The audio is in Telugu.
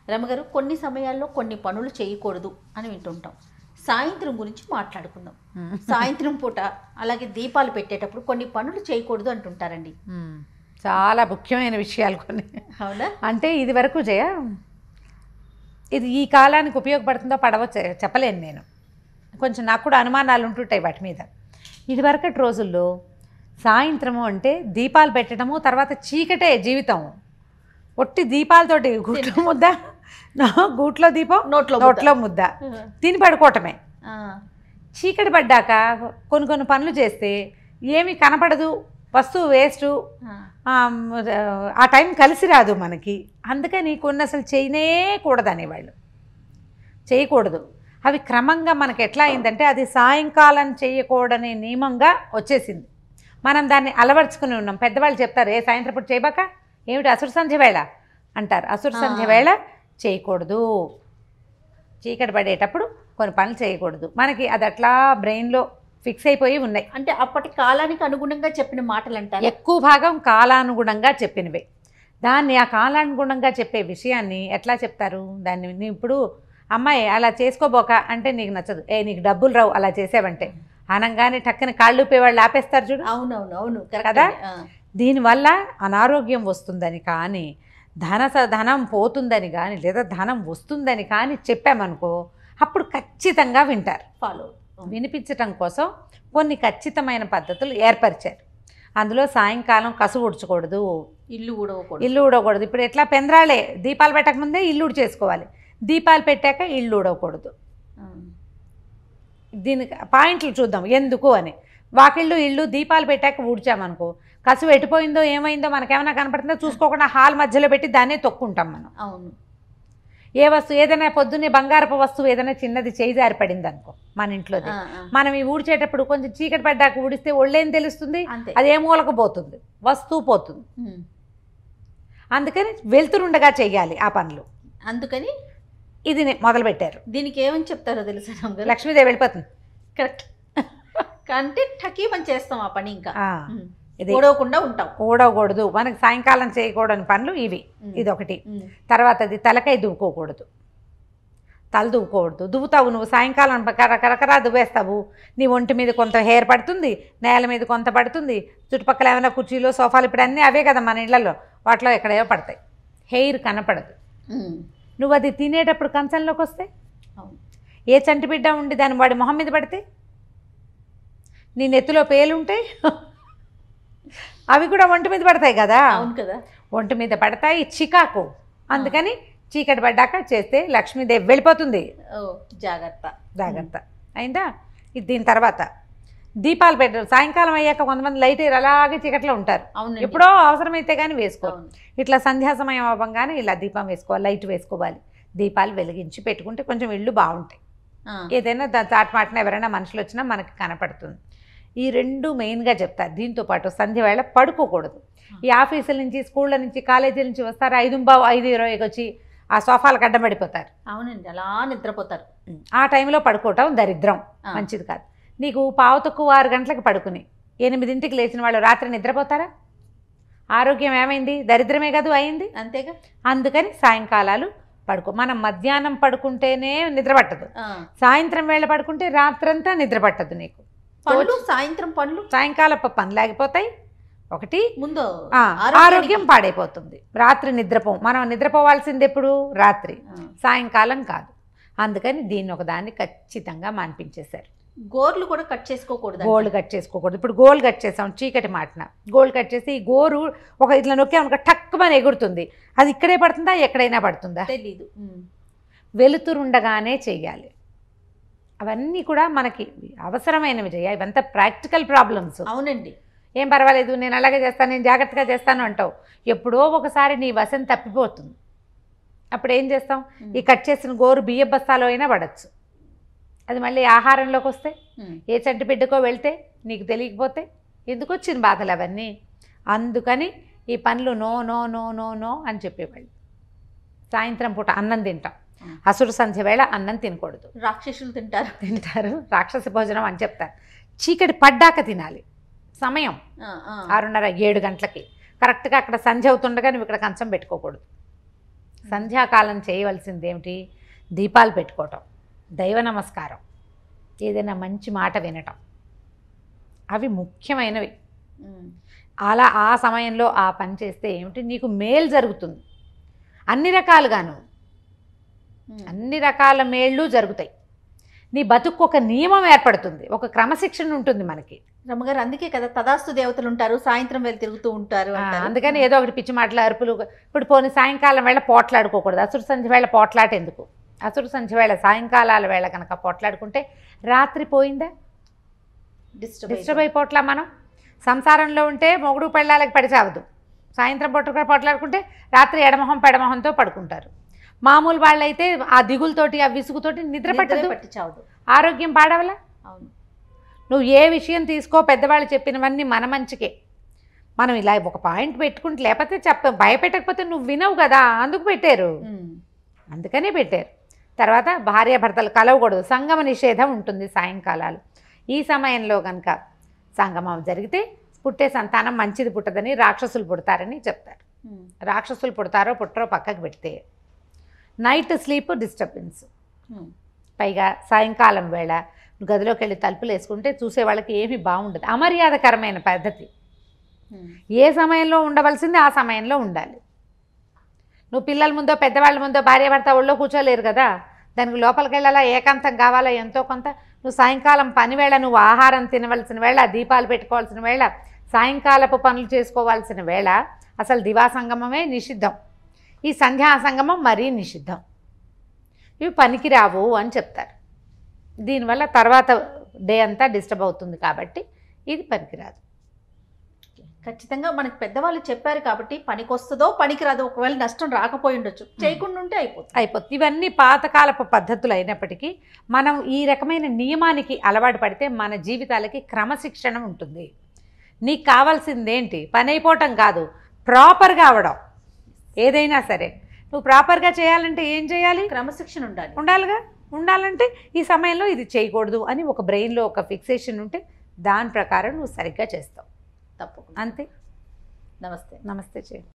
రమగారు కొన్ని సమయాల్లో కొన్ని పనులు చేయకూడదు అని వింటుంటాం సాయంత్రం గురించి మాట్లాడుకుందాం సాయంత్రం పూట అలాగే దీపాలు పెట్టేటప్పుడు కొన్ని పనులు చేయకూడదు అంటుంటారండి మ్మ్. చాలా ముఖ్యమైన విషయాలు కొన్ని అవునా అంటే ఇది వరకు జయ ఇది ఈ కాలానికి ఉపయోగపడుతుందో పడవో చె- చెప్పలేను నేను కొంచెం నాకు కూడా అనుమానాలు ఉంటుంటాయి వాటి మీద ఇదివరకటి రోజుల్లో సాయంత్రము అంటే దీపాలు పెట్టడము తర్వాత చీకటే జీవితం ఒట్టి దీపాలతోటి గూట్లో ముద్ద గూట్లో దీపం నోట్లో ముద్ద. నోట్లో ముద్ద తిని పడుకోవటమే ఆ, చీకటి పడ్డాక కొన్ని కొన్ని పనులు చేస్తే ఏమీ కనపడదు వస్తువు వేస్టు ఆ, ఆమ్, ఆ టైం కలిసి రాదు మనకి అందుకని కొన్ని అసలు చేయనే కూడదు అనేవాళ్ళు చేయకూడదు అవి క్రమంగా మనకి ఎట్లా అయిందంటే అది సాయంకాలం చేయకూడని నియమంగా వచ్చేసింది మనం దాన్ని అలవర్చుకుని ఉన్నాం పెద్దవాళ్ళు చెప్తారు ఏ సాయంత్రం పూట చేయబాక ఏమిటి అసురు సంధ్య వేళ అంటారు అసురు సంధ్య ఆ. వేళ చేయకూడదు చీకటి పడేటప్పుడు కొన్ని పనులు చేయకూడదు మనకి అది అట్లా బ్రెయిన్లో ఫిక్స్ అయిపోయి ఉన్నాయి అంటే అప్పటి కాలానికి అనుగుణంగా చెప్పిన మాటలు అంటారు ఎక్కువ భాగం కాలానుగుణంగా చెప్పినవే దాన్ని ఆ కాలానుగుణంగా చెప్పే విషయాన్ని ఎట్లా చెప్తారు దాన్ని నీ ఇప్పుడు అమ్మాయి అలా చేసుకోబోక అంటే నీకు నచ్చదు ఏ నీకు డబ్బులు రావు అలా చేసావంటే అనంగానే టక్కన కాళ్ళు ఊపేవాళ్ళు ఆపేస్తారు చూడు అవునవును అవును కదా? కరెక్ట్ దీనివల్ల అనారోగ్యం వస్తుందని కానీ ధన స- ధనం పోతుందని కానీ లేదా ధనం వస్తుందని కానీ చెప్పామనుకో అప్పుడు ఖచ్చితంగా వింటారు ఫాలో వినిపించటం కోసం కొన్ని ఖచ్చితమైన పద్ధతులు ఏర్పరిచారు అందులో సాయంకాలం కసు ఉడ్చకూడదు ఇల్లు ఊడవకూడదు ఇల్లు ఊడకూడదు ఇప్పుడు ఎట్లా పెందరాళే దీపాలు పెట్టకముందే ఇల్లు చేసుకోవాలి దీపాలు పెట్టాక ఇల్లు ఊడకూడదు ఆ, దీనికి పాయింట్లు చూద్దాం ఎందుకు అని వాకిళ్ళు ఇల్లు దీపాలు పెట్టాక ఊడ్చామనుకో కసు ఎటుపోయిందో ఏమైందో మనకేమైనా కనపడుతుందో చూసుకోకుండా హాల్ మధ్యలో పెట్టి దాన్నే తొక్కుంటాం మనం అవును ఏ వస్తువు ఏదైనా పొద్దున్నే బంగారపు వస్తువు ఏదైనా చిన్నది చేయి జారి పడింది అనుకో మన ఇంట్లోది ఆ, ఆ, మనం ఈ ఊడ్చేటప్పుడు కొంచెం చీకటి పడ్డాక ఊడిస్తే ఒళ్ళేం తెలుస్తుంది అంతే అది ఏ మూలకు పోతుంది వస్తువు పోతుంది ఉమ్. అందుకని వెళ్తురుండగా చెయ్యాలి ఆ పనులు అందుకని ఇది నే- మొదలుపెట్టారు దీనికి ఏమని చెప్తారో తెలుసా రమగారు లక్ష్మీదేవి వెళ్ళిపోతుంది కరెక్ట్ అంటే టకీమని చేస్తాం ఆ పని ఇంకా ఆ, ఉమ్. ఇది ఊడవకుండా ఉంటాం ఊడకూడదు మనకి సాయంకాలం చేయకూడని పనులు ఇవి ఉమ్. ఇది ఒకటి ఉమ్. తర్వాత అది తలకాయ దువ్వుకోకూడదు తల దువ్వుకోకూడదు దువ్వుతావు నువ్వు సాయంకాలం కరకరకరా దువ్వేస్తావు నీ ఒంటి మీద కొంత హెయిర్ పడుతుంది నేల మీద కొంత పడుతుంది చుట్టుపక్కల ఏమైనా కుర్చీలు సోఫాలు ఇప్పుడు అన్నీ అవే కదా మన ఇళ్లలో వాటిలో ఎక్కడేవో పడతాయి హెయిర్ కనపడదు ఉమ్. నువ్వు అది తినేటప్పుడు కంచంలోకి వస్తే అవును ఏ చంటి బిడ్డ ఉండి దాని వాడి మొహం మీద పడితే నీ నెత్తిలో పేలుంటే అవి కూడా ఒంటి మీద పడతాయి కదా అవును కదా ఒంటి మీద పడతాయి చికాకు అందుకని చీకటి పడ్డాక చేస్తే లక్ష్మీదేవి వెళ్ళిపోతుంది ఓ జాగ్రత్త జాగ్రత్త అయిందా ఇది దీని తర్వాత దీపాలు పెట్టరు సాయంకాలం అయ్యాక కొంతమంది లైట్ అలాగే చీకట్లో ఉంటారు అవును ఎప్పుడో అవసరమైతే కానీ వేసుకో అవును ఇట్లా సంధ్యా సమయం అవ్వగానే ఇలా దీపం వేసుకోవాలి లైట్ వేసుకోవాలి దీపాలు వెలిగించి పెట్టుకుంటే కొంచెం ఇళ్ళు బాగుంటాయి ఆ, ఏదైనా దా చాటమాటన ఎవరైనా మనుషులు వచ్చినా మనకి కనపడుతుంది ఈ రెండు మెయిన్గా చెప్తారు దీంతో పాటు సంధ్య వేళ పడుకోకూడదు ఈ ఆఫీసుల నుంచి స్కూళ్ళ నుంచి కాలేజీల నుంచి వస్తారు ఐదు బావు ఐదు ఇరవైకి వచ్చి ఆ సోఫాలకు అడ్డం పడిపోతారు అవునండి అలా నిద్రపోతారు ఆ టైంలో పడుకోవటం దరిద్రం ఆ. మంచిది కాదు నీకు పావు తక్కువ ఆరు గంటలకు పడుకుని ఎనిమిదింటికి లేచిన వాళ్ళు రాత్రి నిద్రపోతారా ఆరోగ్యం ఏమైంది దరిద్రమే కాదు అయింది అంతేగా అందుకని సాయంకాలాలు పడుకో మనం మధ్యాహ్నం పడుకుంటేనే నిద్ర పట్టదు ఆ, సాయంత్రం వేళ పడుకుంటే రాత్రంతా నిద్ర పట్టదు నీకు పనులు సాయంత్రం పనులు సాయంకాలపు పనులు ఆగిపోతాయి ఒకటి ముందు ఆ, ఆరోగ్యానికి- ఆరోగ్యం పాడైపోతుంది రాత్రి నిద్రపోం మనం నిద్రపోవాల్సింది ఎప్పుడు రాత్రి ఆ, సాయంకాలం కాదు అందుకని దీన్ని ఒకదాన్ని ఖచ్చితంగా మాన్పించేశారు గోర్లు కూడా కట్ చేసుకోకూడదు గోల్డ్ కట్ చేసుకోకూడదు ఇప్పుడు గోల్ కట్ చేసాం చీకటి మాటన గోల్ కట్ చేసి ఈ గోరు ఒక ఇట్లా నొక్కామనుకో టక్కుమని ఎగురుతుంది అది ఇక్కడే పడుతుందా ఎక్కడైనా పడుతుందా తెలీదు ఉమ్, వెలుతురుండగానే చెయ్యాలి అవన్నీ కూడా మనకి అవసరమైనవి చేయాలి ఇవంతా ప్రాక్టికల్ ప్రాబ్లమ్స్ అవునండి ఏం పర్వాలేదు నేను అలాగే చేస్తాను నేను జాగ్రత్తగా చేస్తాను అంటావు ఎప్పుడో ఒకసారి నీ వశం తప్పిపోతుంది అప్పుడు ఏం చేస్తాం ఈ కట్ చేసిన గోరు బియ్య బస్తాలో అయినా పడచ్చు అది మళ్ళీ ఆహారంలోకి వస్తే ఉమ్, ఏ చంటి బిడ్డకో వెళ్తే నీకు తెలియకపోతే ఎందుకు వచ్చింది బాధలు అవన్నీ అందుకని ఈ పనులు no no no no no అని చెప్పేవాళ్ళు సాయంత్రం పూట అన్నం తింటాం ఉమ్. అసురు సంధ్య వేళ అన్నం తినకూడదు రాక్షసులు తింటారు తింటారు రాక్షస భోజనం అని చెప్తారు చీకటి పడ్డాక తినాలి సమయం ఆ, ఆ, ఆరున్నర ఏడు గంటలకి కరెక్ట్గా అక్కడ సంధ్య అవుతుండగా నువ్వు ఇక్కడ కంచం పెట్టుకోకూడదు సంధ్యాకాలం చేయవలసింది ఏమిటి దీపాలు పెట్టుకోవటం దైవ నమస్కారం ఏదైనా మంచి మాట వినటం అవి ముఖ్యమైనవి ఉమ్. అలా ఆ సమయంలో ఆ పని చేస్తే ఏమిటి నీకు మేలు జరుగుతుంది అన్ని రకాలుగాను ఉమ్. అన్ని రకాల మేళ్ళు జరుగుతాయి నీ బతుకు ఒక నియమం ఏర్పడుతుంది ఒక క్రమశిక్షణ ఉంటుంది మనకి రమ్మగారు అందుకే కదా తదాస్తు దేవతలు ఉంటారు సాయంత్రం వెళ్ళి తిరుగుతూ ఉంటారు ఆ, అంటారు. అందుకని ఏదో ఒకటి పిచ్చి మాటలు అరుపులు ఇప్పుడు పోనీ సాయంకాలం వేళ పోట్లాడుకోకూడదు అసురు సంధ్య వేళ పోట్లాట ఎందుకు అసురు సంధ్య వేళ సాయంకాలాల వేళ కనుక పోట్లాడుకుంటే రాత్రి పోయిందా డిస్టర్బ్ డిస్టర్బ్ అయిపోట్లా మనం సంసారంలో ఉంటే మొగుడు పెళ్ళాలకి పడి చావదు సాయంత్రం పూట కూడా పోట్లాడుకుంటే రాత్రి ఎడమొహం పెడమొహంతో పడుకుంటారు మామూలు వాళ్ళైతే ఆ దిగులతోటి ఆ విసుగుతోటి నిద్ర పట్టదు పట్టి చావదు ఆరోగ్యం పాడవలా అవును నువ్వు ఏ విషయం తీసుకో పెద్దవాళ్ళు చెప్పినవన్నీ మన మంచికే మనం ఇలా ఒక పాయింట్ పెట్టుకుంటే లేకపోతే చెప్ప భయపెట్టకపోతే నువ్వు వినవు కదా అందుకు పెట్టారు ఉమ్. అందుకనే పెట్టారు తర్వాత భార్యాభర్తలు కలవకూడదు సంగమ నిషేధం ఉంటుంది సాయంకాలాలు ఈ సమయంలో కనుక సంగమం జరిగితే పుట్టే సంతానం మంచిది పుట్టదని రాక్షసులు పుడతారని చెప్తారు ఉమ్. రాక్షసులు పుడతారో పుట్టరో పక్కకు పెడితే నైట్ స్లీప్ డిస్టర్బెన్స్ ఉమ్. పైగా సాయంకాలం వేళ గదిలోకి వెళ్ళి తలుపులు వేసుకుంటే చూసే వాళ్ళకి ఏమీ బాగుండదు అమర్యాదకరమైన పద్ధతి ఉమ్. ఏ సమయంలో ఉండవలసింది ఆ సమయంలో ఉండాలి నువ్వు పిల్లల ముందో పెద్దవాళ్ళ ముందో భార్యాభర్త ఒళ్ళో కూర్చోలేరు కదా దానికి లోపలికి వెళ్ళాలా ఏకాంతం కావాలా ఎంతో కొంత నువ్వు సాయంకాలం పని వేళ నువ్వు ఆహారం తినవలసిన వేళ దీపాలు పెట్టుకోవాల్సిన వేళ సాయంకాలపు పనులు చేసుకోవాల్సిన వేళ అసలు దివా సంగమమే నిషిద్ధం ఈ సంధ్యా సంగమం మరీ నిషిద్ధం ఇవి పనికి రావు అని చెప్తారు దీనివల్ల తర్వాత డే అంతా డిస్టర్బ్ అవుతుంది కాబట్టి ఇది పనికిరాదు ఖచ్చితంగా మనకి పెద్దవాళ్ళు చెప్పారు కాబట్టి పనికి వస్తుందో పనికి రాదో ఒకవేళ నష్టం రాకపోయి ఉండొచ్చు చేయకుండా ఉంటే అయిపోతుంది అయిపోతుంది ఇవన్నీ పాతకాలపు పద్ధతులు అయినప్పటికీ మనం ఈ రకమైన నియమానికి అలవాటు పడితే మన జీవితాలకి క్రమశిక్షణ ఉంటుంది నీకు కావాల్సింది ఏంటి పని అయిపోవటం కాదు ప్రాపర్గా అవడం ఏదైనా సరే నువ్వు ప్రాపర్గా చేయాలంటే ఏం చేయాలి క్రమశిక్షణ ఉండాలి ఉండాలిగా ఉండాలంటే ఈ సమయంలో ఇది చేయకూడదు అని ఒక బ్రెయిన్లో ఒక ఫిక్సేషన్ ఉంటే దాని ప్రకారం నువ్వు సరిగ్గా చేస్తావు తప్పకుండా అంతే నమస్తే నమస్తే చేయండి